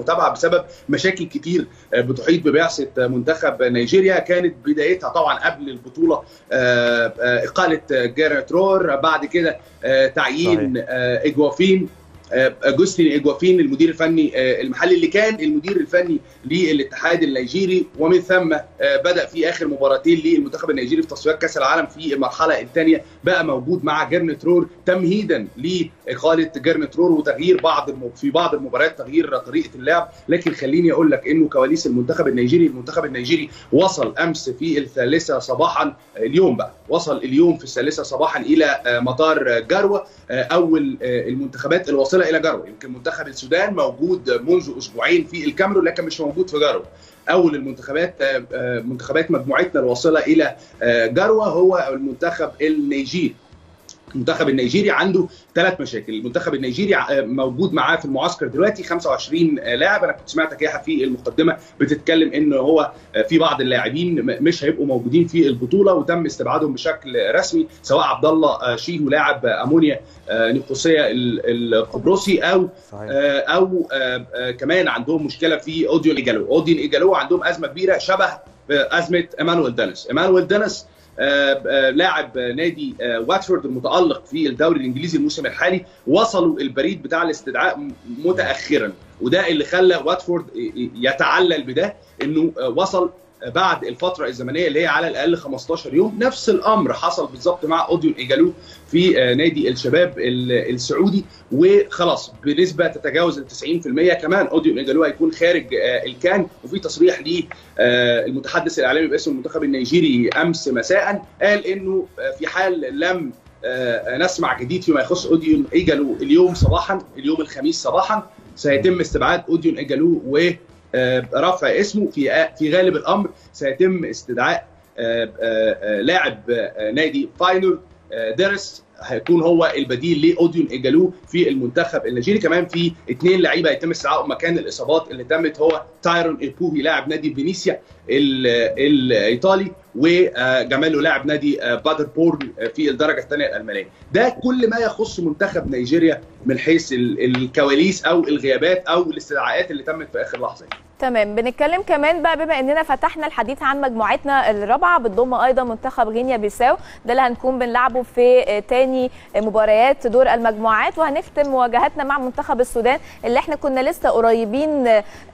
المتابعه بسبب مشاكل كتير بتحيط ببعثه منتخب نيجيريا كانت بدايتها طبعا قبل البطوله اقاله جاريت رور بعد كده تعيين اجوافين اجوستين ايجوافين المدير الفني المحلي اللي كان المدير الفني للاتحاد النيجيري ومن ثم بدا في اخر مباراتين للمنتخب النيجيري في تصفيات كاس العالم في المرحله الثانيه بقى موجود مع جيرنت رور تمهيدا لاقاله جيرنت رور وتغيير بعض في بعض المباريات تغيير طريقه اللعب لكن خليني اقول لك انه كواليس المنتخب النيجيري المنتخب النيجيري وصل امس في الثالثه صباحا اليوم بقى وصل اليوم في الثالثه صباحا الى مطار جروه اول المنتخبات الواصله الى جروه يمكن منتخب السودان موجود منذ اسبوعين في الكاميرون لكن مش موجود في جروه اول المنتخبات منتخبات مجموعتنا الواصله الى جروه هو المنتخب النيجيري المنتخب النيجيري عنده ثلاث مشاكل المنتخب النيجيري موجود معاه في المعسكر دلوقتي 25 لاعب انا كنت سمعتك يا في المقدمه بتتكلم ان هو في بعض اللاعبين مش هيبقوا موجودين في البطوله وتم استبعادهم بشكل رسمي سواء عبد الله شيهو لاعب امونيا نيقوسيا القبرصي او او كمان عندهم مشكله في اوديون ايجالو اوديون ايجالو عندهم ازمه كبيره شبه ازمه ايمانويل دينيس ايمانويل دينيس لاعب نادي واتفورد المتالق في الدوري الانجليزي الموسم الحالي وصلوا البريد بتاع الاستدعاء متاخرا وده اللي خلى واتفورد يتعلل بده انه وصل بعد الفتره الزمنيه اللي هي على الاقل 15 يوم نفس الامر حصل بالظبط مع اوديون ايجالو في نادي الشباب السعودي وخلاص بنسبه تتجاوز ال 90% كمان اوديون ايجالو هيكون خارج الكان وفي تصريح للمتحدث الاعلامي باسم المنتخب النيجيري امس مساء قال انه في حال لم نسمع جديد فيما يخص اوديون ايجالو اليوم صباحا اليوم الخميس صباحا سيتم استبعاد اوديون ايجالو و رفع اسمه في في غالب الامر سيتم استدعاء لاعب نادي فاينل ديرس هيكون هو البديل لاوديون ايجالو في المنتخب النيجيري كمان في اثنين لعيبه هيتم استدعائهم مكان الاصابات اللي تمت هو تايرون ايبوهي لاعب نادي فينيسيا الايطالي وجماله لاعب نادي بادر بورن في الدرجه الثانيه الالمانيه ده كل ما يخص منتخب نيجيريا من حيث الكواليس او الغيابات او الاستدعاءات اللي تمت في اخر لحظه تمام بنتكلم كمان بقى بما اننا فتحنا الحديث عن مجموعتنا الرابعه بتضم ايضا منتخب غينيا بيساو ده اللي هنكون بنلعبه في تاني مباريات دور المجموعات وهنختم مواجهاتنا مع منتخب السودان اللي احنا كنا لسه قريبين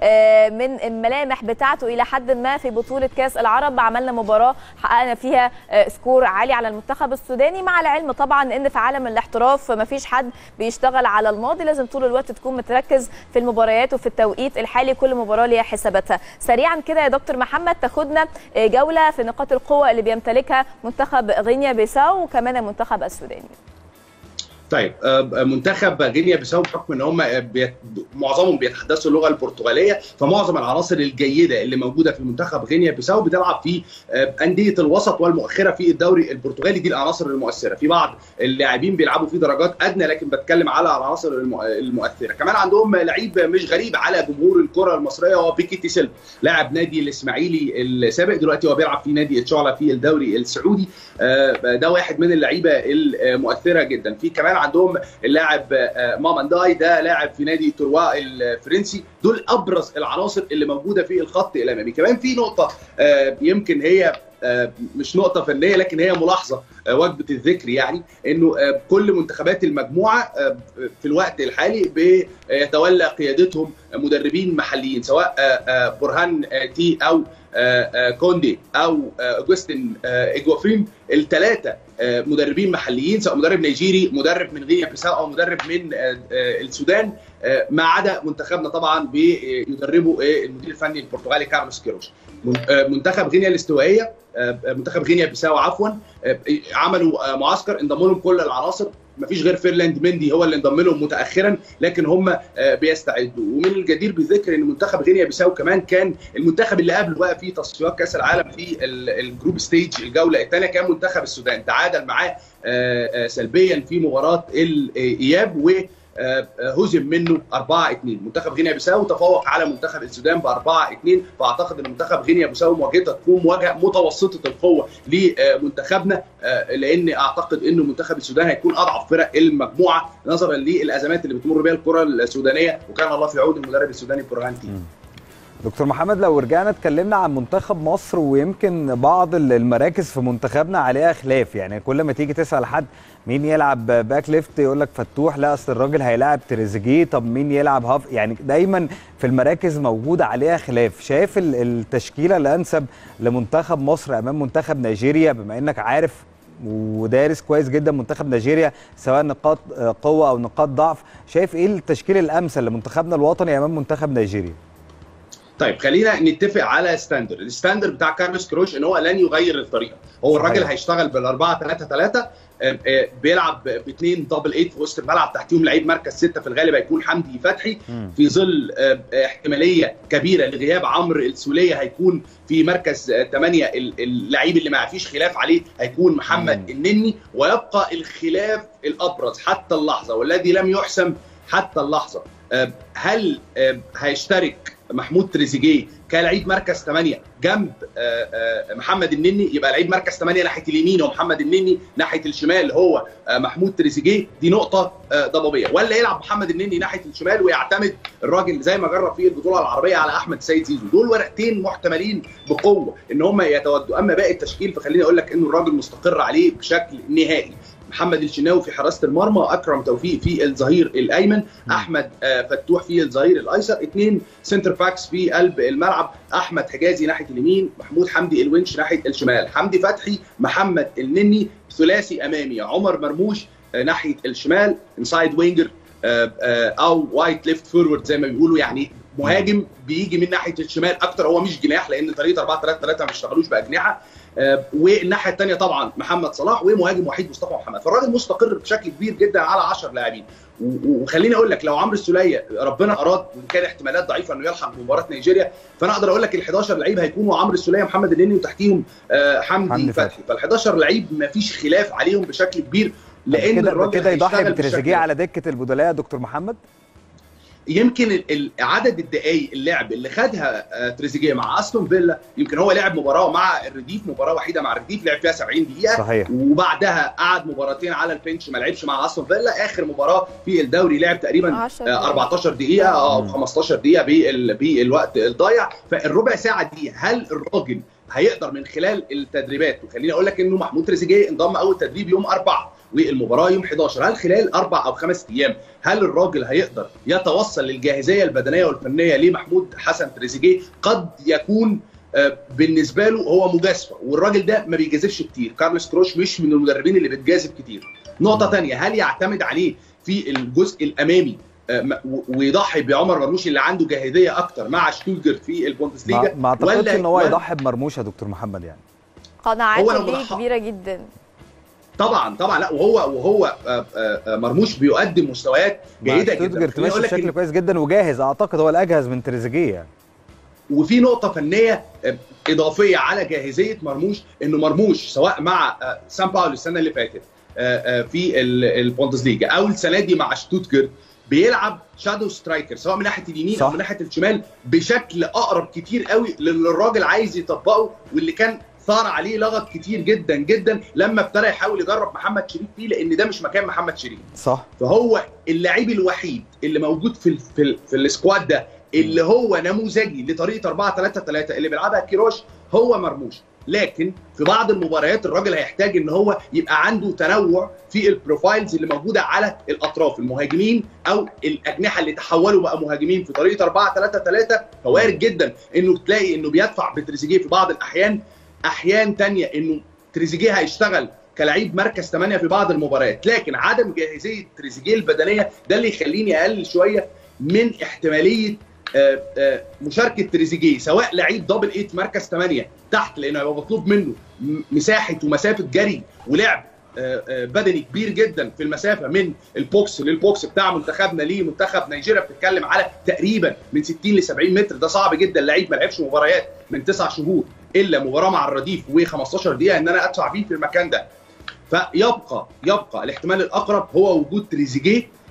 من الملامح بتاعته الى حد ما في بطوله كاس العرب عملنا مباراه حققنا فيها سكور عالي على المنتخب السوداني مع العلم طبعا ان في عالم الاحتراف مفيش حد بيشتغل على الماضي لازم طول الوقت تكون متركز في المباريات وفي التوقيت الحالي كل مباراه ليها حساباتها سريعا كده يا دكتور محمد تاخدنا جوله في نقاط القوه اللي بيمتلكها منتخب غينيا بيساو وكمان المنتخب السوداني طيب منتخب غينيا بيساو بحكم ان هم بيت... معظمهم بيتحدثوا اللغه البرتغاليه فمعظم العناصر الجيده اللي موجوده في منتخب غينيا بيساو بتلعب في انديه الوسط والمؤخره في الدوري البرتغالي دي العناصر المؤثره في بعض اللاعبين بيلعبوا في درجات ادنى لكن بتكلم على العناصر المؤثره كمان عندهم لعيب مش غريب على جمهور الكره المصريه هو بيكي تيسيل لاعب نادي الاسماعيلي السابق دلوقتي هو بيلعب في نادي اتشعلا في الدوري السعودي ده واحد من اللعيبه المؤثره جدا في كمان عندهم اللاعب مامانداي ده لاعب في نادي تروا الفرنسي دول ابرز العناصر اللي موجوده في الخط الامامي كمان في نقطه يمكن هي مش نقطة فنية لكن هي ملاحظة وجبة الذكر يعني انه كل منتخبات المجموعة في الوقت الحالي بيتولى قيادتهم مدربين محليين سواء برهان تي او كوندي او اوجستين ايجوافين الثلاثه مدربين محليين سواء مدرب نيجيري مدرب من غينيا بيساو او مدرب من السودان ما عدا منتخبنا طبعا بيدربه المدير الفني البرتغالي كارلوس كيروش منتخب غينيا الاستوائيه منتخب غينيا بيساو عفوا عملوا معسكر انضم لهم كل العناصر ما فيش غير فيرلاند مندي هو اللي انضم لهم متاخرا لكن هم بيستعدوا ومن الجدير بالذكر ان منتخب غينيا بيساو كمان كان المنتخب اللي قبله بقى في تصفيات كاس العالم في الجروب ستيج الجوله الثانيه كان منتخب السودان تعادل معاه سلبيا في مباراه الاياب و هزم منه 4 2 منتخب غينيا بيساو تفوق على منتخب السودان ب 4 2 فاعتقد ان منتخب غينيا بيساو مواجهتها تكون مواجهه متوسطه القوه لمنتخبنا لان اعتقد انه منتخب السودان هيكون اضعف فرق المجموعه نظرا للازمات اللي بتمر بها الكره السودانيه وكان الله في عون المدرب السوداني برهان تيم دكتور محمد لو رجعنا اتكلمنا عن منتخب مصر ويمكن بعض المراكز في منتخبنا عليها خلاف يعني كل ما تيجي تسال حد مين يلعب باك ليفت يقول لك فتوح لا اصل الراجل هيلاعب تريزيجيه طب مين يلعب هاف يعني دايما في المراكز موجوده عليها خلاف شايف التشكيله الانسب لمنتخب مصر امام منتخب نيجيريا بما انك عارف ودارس كويس جدا منتخب نيجيريا سواء نقاط قوه او نقاط ضعف شايف ايه التشكيل الامثل لمنتخبنا الوطني امام منتخب نيجيريا طيب خلينا نتفق على ستاندرد الستاندرد بتاع كارلوس كروش ان هو لن يغير الطريقه هو الراجل هيشتغل بالاربعه 3 3 بيلعب باثنين دبل 8 في وسط الملعب تحتيهم لعيب مركز سته في الغالب هيكون حمدي فتحي في ظل احتماليه كبيره لغياب عمرو السوليه هيكون في مركز 8 اللعيب اللي ما فيش خلاف عليه هيكون محمد النني ويبقى الخلاف الابرز حتى اللحظه والذي لم يحسم حتى اللحظه هل هيشترك محمود تريزيجيه كلاعب مركز 8 جنب محمد النني يبقى لعيب مركز 8 ناحيه اليمين ومحمد النني ناحيه الشمال هو محمود تريزيجيه دي نقطه ضبابيه ولا يلعب محمد النني ناحيه الشمال ويعتمد الراجل زي ما جرب في البطوله العربيه على احمد سيد زيزو دول ورقتين محتملين بقوه ان هم يتودوا اما باقي التشكيل فخليني اقول لك انه الراجل مستقر عليه بشكل نهائي محمد الشناوي في حراسه المرمى اكرم توفيق في الظهير الايمن احمد فتوح في الظهير الايسر اثنين سنتر باكس في قلب الملعب احمد حجازي ناحيه اليمين محمود حمدي الونش ناحيه الشمال حمدي فتحي محمد النني ثلاثي امامي عمر مرموش ناحيه الشمال انسايد وينجر او وايت ليفت فورورد زي ما بيقولوا يعني مهاجم بيجي من ناحيه الشمال اكتر هو مش جناح لان طريقه 4 3 3 ما بيشتغلوش باجنحه والناحيه الثانيه طبعا محمد صلاح ومهاجم وحيد مصطفى محمد فالراجل مستقر بشكل كبير جدا على 10 لاعبين وخليني اقول لك لو عمرو السوليه ربنا اراد وان كان احتمالات ضعيفه انه يلحق بمباراه نيجيريا فانا اقدر اقول لك ال 11 لعيب هيكونوا عمرو السوليه محمد النني وتحتيهم حمدي فتحي فال 11 لعيب ما فيش خلاف عليهم بشكل كبير لان كده الراجل كده يضحي هيشتغل بتريزيجيه على دكه البدلاء يا دكتور محمد يمكن عدد الدقائق اللعب اللي خدها تريزيجيه مع استون فيلا يمكن هو لعب مباراه مع الرديف مباراه وحيده مع الرديف لعب فيها 70 دقيقه صحيح. وبعدها قعد مباراتين على البنش ما لعبش مع استون فيلا اخر مباراه في الدوري لعب تقريبا 10 دقايق. 14 دقيقه او 15 دقيقه بال- بالوقت الضايع فالربع ساعه دي هل الراجل هيقدر من خلال التدريبات وخليني اقول لك انه محمود تريزيجيه انضم اول تدريب يوم اربعه والمباراه يوم 11 هل خلال اربع او خمس ايام هل الراجل هيقدر يتوصل للجاهزيه البدنيه والفنيه لمحمود حسن تريزيجيه قد يكون آه، بالنسبه له هو مجازفه والراجل ده ما بيجازفش كتير كارلوس كروش مش من المدربين اللي بتجازف كتير نقطه ثانيه هل يعتمد عليه في الجزء الامامي آه، م- و- ويضحي بعمر مرموش اللي عنده جاهزيه اكتر مع شتوتجارت في ما, البوندسليجا ما اعتقدش ولا- ان هو ولا- يضحي بمرموش يا دكتور محمد يعني هو قناعاته لو دي ضحى- كبيره جدا طبعا طبعا لا وهو وهو آه، آه، آه، مرموش بيقدم مستويات جيده جدا شتوتجارت خليني ماشي أقول لك بشكل إن- كويس جدا وجاهز اعتقد هو الاجهز من تريزيجيه يعني وفي نقطه فنيه آه، اضافيه على جاهزيه مرموش انه مرموش سواء مع آه، سان باولو السنه اللي فاتت آه، آه، في ال- البوندسليجا او السنه دي مع شتوتجارت بيلعب شادو سترايكر سواء من ناحيه اليمين صح. او من ناحيه الشمال بشكل اقرب كتير قوي للي الراجل عايز يطبقه واللي كان ثار عليه لغط كتير جدا جدا لما ابتدى يحاول يجرب محمد شريف فيه لان ده مش مكان محمد شريف صح فهو اللعيب الوحيد اللي موجود في ال في, ال في السكواد ده اللي هو نموذجي لطريقه 4 3 3 اللي بيلعبها كيروش هو مرموش لكن في بعض المباريات الراجل هيحتاج ان هو يبقى عنده تنوع في البروفايلز اللي موجوده على الاطراف المهاجمين او الاجنحه اللي تحولوا بقى مهاجمين في طريقه 4 3 3 فوارد جدا انه تلاقي انه بيدفع بتريزيجيه في بعض الاحيان احيان تانية انه تريزيجيه هيشتغل كلاعب مركز 8 في بعض المباريات لكن عدم جاهزيه تريزيجيه البدنيه ده اللي يخليني اقلل شويه من احتماليه آه، آه، مشاركه تريزيجيه سواء لعيب دبل 8 مركز 8 تحت لانه هيبقى مطلوب منه م- مساحه ومسافه جري ولعب آه، آه، بدني كبير جدا في المسافه من البوكس للبوكس بتاع منتخبنا لمنتخب نيجيريا بتتكلم على تقريبا من 60 ل 70 متر ده صعب جدا لعيب ما لعبش مباريات من تسع شهور الا مباراه مع الرديف و15 دقيقه ان انا ادفع فيه في المكان ده فيبقى يبقى الاحتمال الاقرب هو وجود تريزيجيه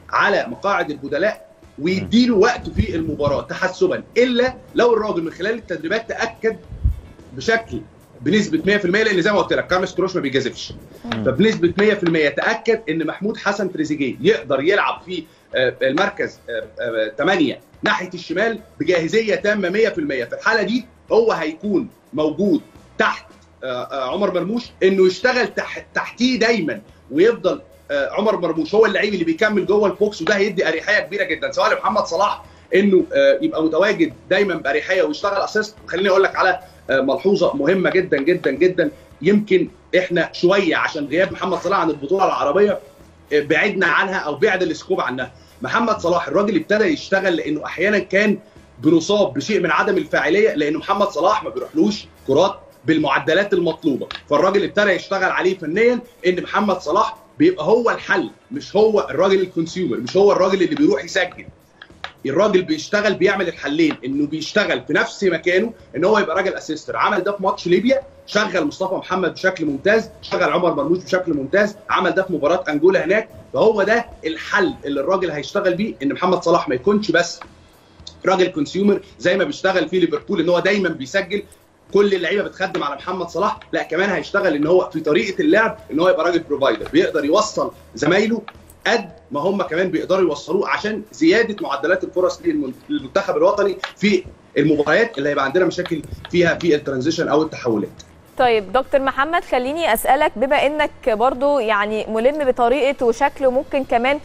على مقاعد البدلاء ويديله وقت في المباراه تحسبا الا لو الراجل من خلال التدريبات تاكد بشكل بنسبه 100% لان زي ما قلت لك كارلوس كروش ما بيجازفش فبنسبه 100% تاكد ان محمود حسن تريزيجيه يقدر يلعب في المركز 8 ناحيه الشمال بجاهزيه تامه 100% في الحاله دي هو هيكون موجود تحت عمر مرموش انه يشتغل تحتيه دايما ويفضل عمر مرموش هو اللعيب اللي بيكمل جوه البوكس وده هيدي اريحيه كبيره جدا سواء لمحمد صلاح انه يبقى متواجد دايما باريحيه ويشتغل اسيست خليني اقول لك على ملحوظه مهمه جدا جدا جدا يمكن احنا شويه عشان غياب محمد صلاح عن البطوله العربيه بعدنا عنها او بعد السكوب عنها محمد صلاح الراجل ابتدى يشتغل لانه احيانا كان بنصاب بشيء من عدم الفاعليه لانه محمد صلاح ما بيروحلوش كرات بالمعدلات المطلوبه فالراجل ابتدى يشتغل عليه فنيا ان محمد صلاح بيبقى هو الحل مش هو الراجل الكونسيومر مش هو الراجل اللي بيروح يسجل الراجل بيشتغل بيعمل الحلين انه بيشتغل في نفس مكانه ان هو يبقى راجل اسيستر عمل ده في ماتش ليبيا شغل مصطفى محمد بشكل ممتاز شغل عمر مرموش بشكل ممتاز عمل ده في مباراه انجولا هناك فهو ده الحل اللي الراجل هيشتغل بيه ان محمد صلاح ما يكونش بس راجل كونسيومر زي ما بيشتغل في ليفربول ان هو دايما بيسجل كل اللعيبه بتخدم على محمد صلاح لا كمان هيشتغل ان هو في طريقه اللعب ان هو يبقى راجل بروفايدر بيقدر يوصل زمايله قد ما هم كمان بيقدروا يوصلوه عشان زياده معدلات الفرص للمنتخب الوطني في المباريات اللي هيبقى عندنا مشاكل فيها في الترانزيشن او التحولات طيب دكتور محمد خليني اسالك بما انك برضو يعني ملم بطريقه وشكل وممكن كمان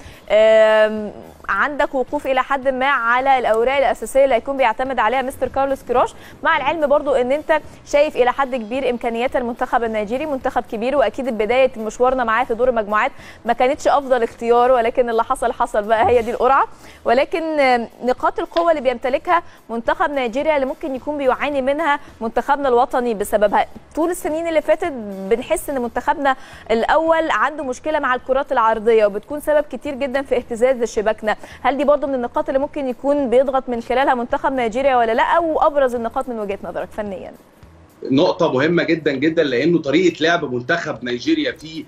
عندك وقوف الى حد ما على الاوراق الاساسيه اللي هيكون بيعتمد عليها مستر كارلوس كروش مع العلم برضو ان انت شايف الى حد كبير امكانيات المنتخب النيجيري منتخب كبير واكيد بدايه مشوارنا معاه في دور المجموعات ما كانتش افضل اختيار ولكن اللي حصل حصل بقى هي دي القرعه ولكن نقاط القوه اللي بيمتلكها منتخب نيجيريا اللي ممكن يكون بيعاني منها منتخبنا الوطني بسببها طول السنين اللي فاتت بنحس ان منتخبنا الاول عنده مشكله مع الكرات العرضيه وبتكون سبب كتير جدا في اهتزاز شباكنا هل دي برضه من النقاط اللي ممكن يكون بيضغط من خلالها منتخب نيجيريا ولا لا وابرز النقاط من وجهه نظرك فنيا نقطة مهمة جدا جدا لأنه طريقة لعب منتخب نيجيريا في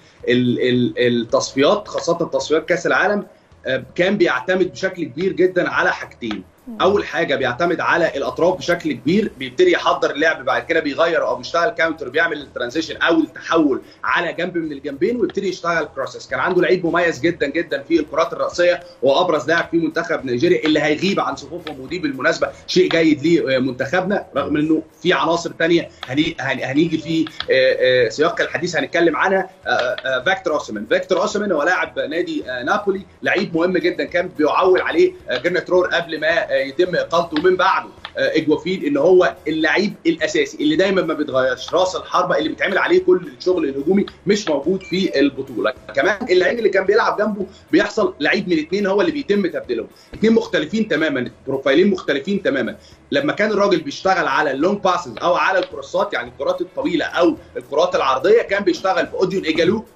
التصفيات خاصة تصفيات كأس العالم كان بيعتمد بشكل كبير جدا على حاجتين اول حاجه بيعتمد على الاطراف بشكل كبير بيبتدي يحضر اللعب بعد كده بيغير او بيشتغل كاونتر بيعمل الترانزيشن او التحول على جنب من الجنبين ويبتدي يشتغل كروسس كان عنده لعيب مميز جدا جدا في الكرات الراسيه وابرز لاعب في منتخب نيجيريا اللي هيغيب عن صفوفهم ودي بالمناسبه شيء جيد لمنتخبنا رغم انه في عناصر ثانيه هنيجي في سياق الحديث هنتكلم عنها فيكتور اوسمان فيكتور اوسمان هو لاعب نادي نابولي لعيب مهم جدا كان بيعول عليه جرناترور قبل ما يتم اقالته من بعده اجوافين ان هو اللعيب الاساسي اللي دايما ما بيتغيرش راس الحربه اللي بيتعمل عليه كل الشغل الهجومي مش موجود في البطوله كمان اللعيب اللي كان بيلعب جنبه بيحصل لعيب من اثنين هو اللي بيتم تبديلهم اثنين مختلفين تماما بروفايلين مختلفين تماما لما كان الراجل بيشتغل على اللونج باسز او على الكروسات يعني الكرات الطويله او الكرات العرضيه كان بيشتغل باوديون ايجالو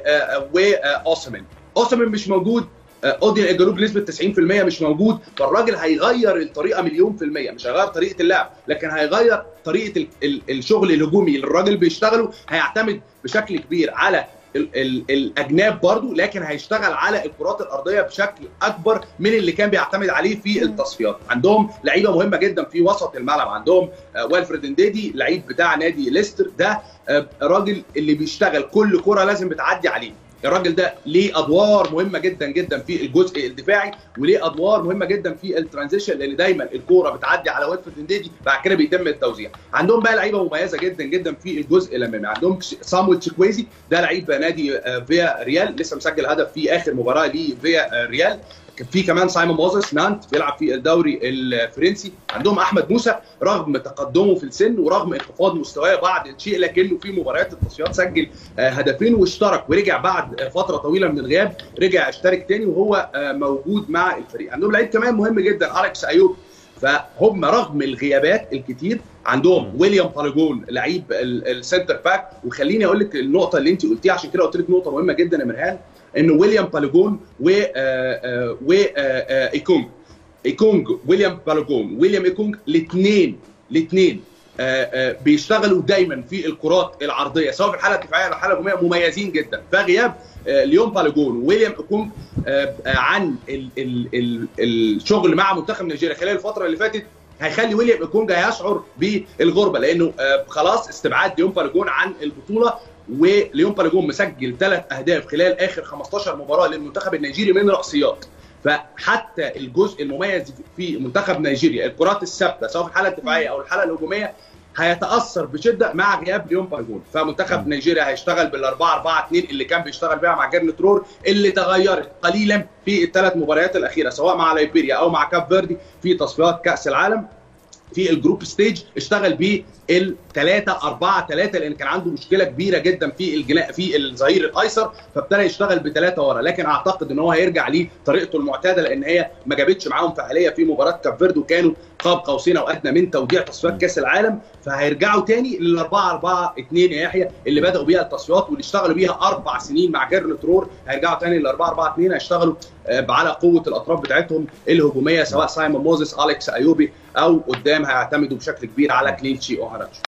واوسمان اوسمان مش موجود اودين ايجالو بنسبه 90% مش موجود فالراجل هيغير الطريقه مليون في الميه مش هيغير طريقه اللعب لكن هيغير طريقه ال ال الشغل الهجومي اللي الراجل بيشتغله هيعتمد بشكل كبير على ال ال الاجناب برضو لكن هيشتغل على الكرات الارضيه بشكل اكبر من اللي كان بيعتمد عليه في التصفيات عندهم لعيبه مهمه جدا في وسط الملعب عندهم والفريد انديدي لعيب بتاع نادي ليستر ده راجل اللي بيشتغل كل كره لازم بتعدي عليه الراجل ده ليه ادوار مهمه جدا جدا في الجزء الدفاعي وليه ادوار مهمه جدا في الترانزيشن لان دايما الكوره بتعدي على ويلفرد انديدي بعد كده بيتم التوزيع عندهم بقى لعيبه مميزه جدا جدا في الجزء الامامي عندهم صامويل تشيكويزي ده لعيب نادي فيا ريال لسه مسجل هدف في اخر مباراه ليه فيا ريال في كمان سايمون موزس نانت بيلعب في الدوري الفرنسي عندهم احمد موسى رغم تقدمه في السن ورغم انخفاض مستواه بعض الشيء لكنه في مباريات التصفيات سجل هدفين واشترك ورجع بعد فتره طويله من الغياب رجع اشترك تاني وهو موجود مع الفريق عندهم لعيب كمان مهم جدا اليكس ايوب فهم رغم الغيابات الكتير عندهم ويليام باليجون لعيب السنتر باك وخليني اقول لك النقطه اللي انت قلتيها عشان كده قلت لك نقطه مهمه جدا يا مرهان انه ويليام باليجون و و ايكونج ايكونج ويليام باليجون ويليام ايكونج الاثنين الاثنين بيشتغلوا دايما في الكرات العرضيه سواء في الحاله الدفاعيه او الحاله الهجوميه مميزين جدا فغياب ليون باليجون وويليام اكونج عن ال ال ال الشغل مع منتخب نيجيريا خلال الفتره اللي فاتت هيخلي ويليام اكونجا يشعر بالغربه لانه خلاص استبعاد ليون باليجون عن البطوله وليون باليجون مسجل ثلاث اهداف خلال اخر 15 مباراه للمنتخب النيجيري من رأسيات فحتى الجزء المميز في منتخب نيجيريا الكرات الثابته سواء في الحاله الدفاعيه او الحاله الهجوميه هيتاثر بشده مع غياب ليون بالجون فمنتخب نيجيريا هيشتغل بال 4 4 2 اللي كان بيشتغل بيها مع جيرن ترور اللي تغيرت قليلا في الثلاث مباريات الاخيره سواء مع ليبيريا او مع كاب فيردي في تصفيات كاس العالم في الجروب ستيج اشتغل بال 3 4 3 لان كان عنده مشكله كبيره جدا في الجناء في الظهير الايسر فابتدى يشتغل بثلاثه ورا لكن اعتقد ان هو هيرجع لطريقته المعتاده لان هي ما جابتش معاهم فعاليه في مباراه كاب فيردي وكانوا قاب قوسين او ادنى من توديع تصفيات كاس العالم فهيرجعوا تاني لل 4 4 2 يا يحيى اللي بداوا بيها التصفيات واللي اشتغلوا بيها اربع سنين مع جيرن ترور هيرجعوا تاني لل 4 4 2 هيشتغلوا على قوه الاطراف بتاعتهم الهجوميه سواء سايمون موزيس اليكس ايوبي او قدام هيعتمدوا بشكل كبير على كلينشي اوهاراتشو